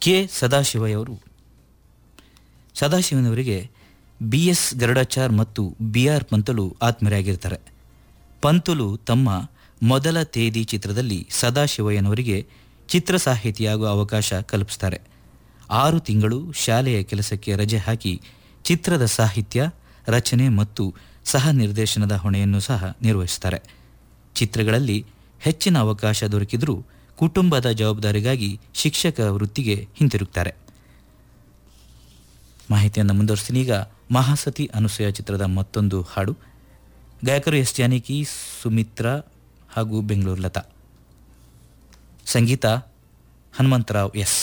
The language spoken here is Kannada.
ಕೆ ಸದಾಶಿವಯ್ಯವರು ಸದಾಶಿವನವರಿಗೆ ಬಿ ಎಸ್ ಗರುಡಾಚಾರ್ ಮತ್ತು ಬಿ ಆರ್ ಪಂತಲು ಆತ್ಮೀಯರಾಗಿರ್ತಾರೆ ಪಂತುಲು ತಮ್ಮ ಮೊದಲ ತೇದಿ ಚಿತ್ರದಲ್ಲಿ ಸದಾಶಿವಯ್ಯನವರಿಗೆ ಚಿತ್ರ ಸಾಹಿತಿಯಾಗುವ ಅವಕಾಶ ಕಲ್ಪಿಸ್ತಾರೆ ಆರು ತಿಂಗಳು ಶಾಲೆಯ ಕೆಲಸಕ್ಕೆ ರಜೆ ಹಾಕಿ ಚಿತ್ರದ ಸಾಹಿತ್ಯ ರಚನೆ ಮತ್ತು ಸಹ ನಿರ್ದೇಶನದ ಹೊಣೆಯನ್ನು ಸಹ ನಿರ್ವಹಿಸ್ತಾರೆ ಚಿತ್ರಗಳಲ್ಲಿ ಹೆಚ್ಚಿನ ಅವಕಾಶ ದೊರಕಿದರೂ ಕುಟುಂಬದ ಜವಾಬ್ದಾರಿಗಾಗಿ ಶಿಕ್ಷಕ ವೃತ್ತಿಗೆ ಹಿಂತಿರುಗ್ತಾರೆ ಮಾಹಿತಿಯನ್ನು ಮುಂದುವರಿಸ್ತೀನಿ ಈಗ ಮಹಾಸತಿ ಅನುಸೂಯ ಚಿತ್ರದ ಮತ್ತೊಂದು ಹಾಡು ಗಾಯಕರು ಎಸ್ ಜಾನಕಿ ಸುಮಿತ್ರಾ ಹಾಗೂ ಬೆಂಗಳೂರು ಲತಾ ಸಂಗೀತ ಹನುಮಂತರಾವ್ ಎಸ್